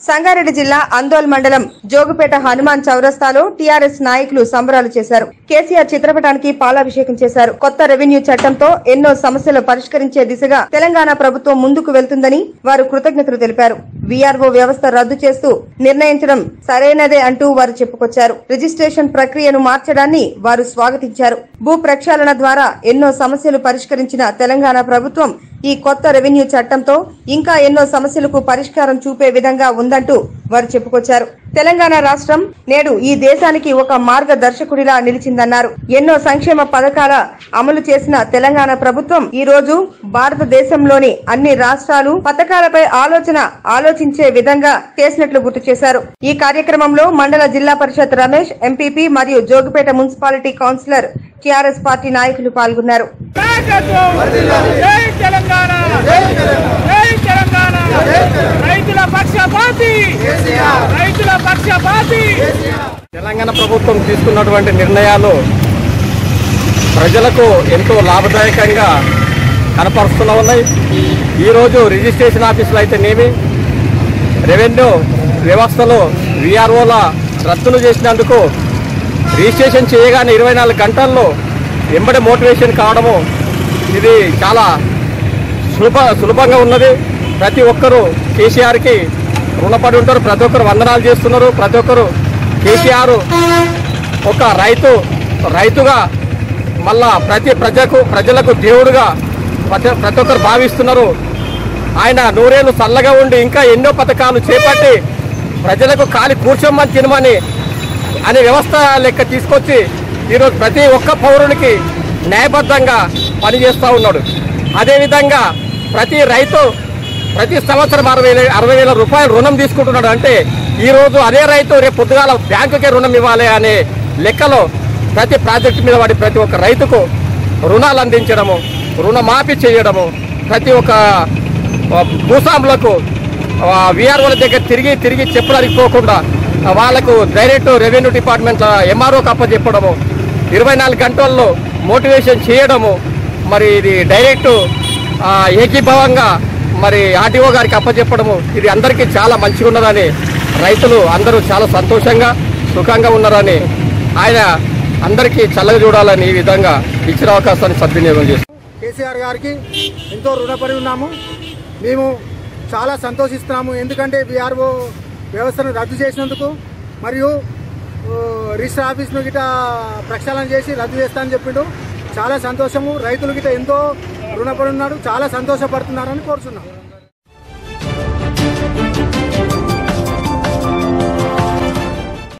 సంగారెడ్డి జిల్లా అందోల్ మండలం జోగుపేట హనుమాన్ చౌరస్తాలో టీఆర్ఎస్ నాయకులు సంబరాలు చేశారు కేసీఆర్ చిత్రపటానికి పాలాభిషేకం చేశారు కొత్త రెవెన్యూ చట్టంతో ఎన్నో సమస్యలు పరిష్కరించే దిశగా తెలంగాణ ప్రభుత్వం ముందుకు వెళ్తుందని వారు కృతజ్ఞతలు తెలిపారు వీఆర్ఓ వ్యవస్థ రద్దు చేస్తూ నిర్ణయించడం సరైనదే అంటూ వారు చెప్పుకొచ్చారు రిజిస్ట్రేషన్ ప్రక్రియను మార్చడాన్ని వారు స్వాగతించారు భూ ప్రక్షాళన ద్వారా ఎన్నో సమస్యలు పరిష్కరించిన తెలంగాణ ప్రభుత్వం ఈ కొత్త రెవెన్యూ చట్టంతో ఇంకా ఎన్నో సమస్యలకు పరిష్కారం చూపే విధంగా ఉందంటూ వారు చెప్పుకొచ్చారు తెలంగాణ రాష్ట్రం నేడు ఈ దేశానికి ఒక మార్గదర్శకుడిలా నిలిచిందన్నారు ఎన్నో సంక్షేమ పథకాల అమలు చేసిన తెలంగాణ ప్రభుత్వం ఈ రోజు భారతదేశంలోని అన్ని రాష్ట్రాలు పథకాలపై ఆలోచన ఆలోచించే విధంగా చేసినట్లు గుర్తు చేశారు ఈ కార్యక్రమంలో మండల జిల్లా పరిషత్ రమేష్ ఎంపీపీ మరియు Jogipet municipality councillor TRS party నాయకులు పాల్గొన్నారు నాయకత్వం జై తెలంగాణ జై తెలంగాణ రైతుల పక్షపాతి రైతుల పక్షపాతి తెలంగాణ ప్రభుత్వం తీసుకున్నటువంటి నిర్ణయాలు ప్రజలకు ఎంతో లాభదాయకంగా కనపరుస్తూ ఉన్నాయి ఈరోజు రిజిస్ట్రేషన్ ఆఫీసులు అయితేనేమి రెవెన్యూ వ్యవస్థలో విఆర్ఓల రద్దులు చేసినందుకు రిజిస్ట్రేషన్ చేయగానే ఇరవై నాలుగు గంటల్లో ఎంబడి మోటివేషన్ కావడము ఇది చాలా సులభ సులభంగా ఉన్నది ప్రతి ఒక్కరూ కేసీఆర్కి రుణపడి ఉంటారు ప్రతి ఒక్కరు వందనాలు చేస్తున్నారు ప్రతి ఒక్కరు కేసీఆర్ ఒక రైతు రైతుగా మళ్ళా ప్రతి ప్రజకు ప్రజలకు దేవుడుగా ప్రతి ప్రతి ఒక్కరు భావిస్తున్నారు ఆయన నూరేళ్ళు చల్లగా ఉండి ఇంకా ఎన్నో పథకాలు చేపట్టి ప్రజలకు కాలి కూర్చోమని తినమని అనే వ్యవస్థ లెక్క తీసుకొచ్చి ఈరోజు ప్రతి ఒక్క పౌరునికి న్యాయబద్ధంగా పనిచేస్తూ ఉన్నాడు అదేవిధంగా ప్రతి రైతు ప్రతి సంవత్సరం అరవై వే- అరవై వేల రూపాయలు రుణం తీసుకుంటున్నాడు అంటే ఈ రోజు అదే రైతు రేపు పొద్దుగాల బ్యాంకుకే రుణం ఇవ్వాలి అనే లెక్కలో ప్రతి ప్రాజెక్టు మీద వాడి ప్రతి ఒక్క రైతుకు రుణాలు అందించడము రుణమాఫీ చేయడము ప్రతి ఒక్క ఆ, భూస్వాములకు విఆర్ఓల దగ్గర తిరిగి తిరిగి చెప్పడానికి పోకుండా ఆ, వాళ్ళకు డైరెక్ట్ రెవెన్యూ డిపార్ట్మెంట్ ఎంఆర్ఓకి అప్పచెప్పడము ఇరవై నాలుగు గంటల్లో మోటివేషన్ చేయడము మరి ఇది డైరెక్ట్ ఆ, ఏకీభావంగా మరి ఆర్టీఓ గారికి అప్పచెప్పడము ఇది అందరికీ చాలా మంచిగా ఉన్నదని రైతులు అందరూ చాలా సంతోషంగా సుఖంగా ఉన్నారని ఆయన అందరికీ చల్లగా చూడాలని ఈ విధంగా ఇచ్చిన అవకాశాన్ని సద్వినియోగం చేస్తారు కేసీఆర్ గారికి ఎంతో రుణపడి ఉన్నాము మేము చాలా సంతోషిస్తున్నాము ఎందుకంటే విఆర్ఓ వ్యవస్థను రద్దు చేసినందుకు మరియు ఓ, రిజిస్టర్ ఆఫీస్ను గిట ప్రక్షాళన చేసి రద్దు చేస్తానని చెప్పిండు చాలా సంతోషము రైతులు గిట ఎంతో రుణపడి ఉన్నాడు చాలా సంతోషపడుతున్నారని కోరుచున్నాం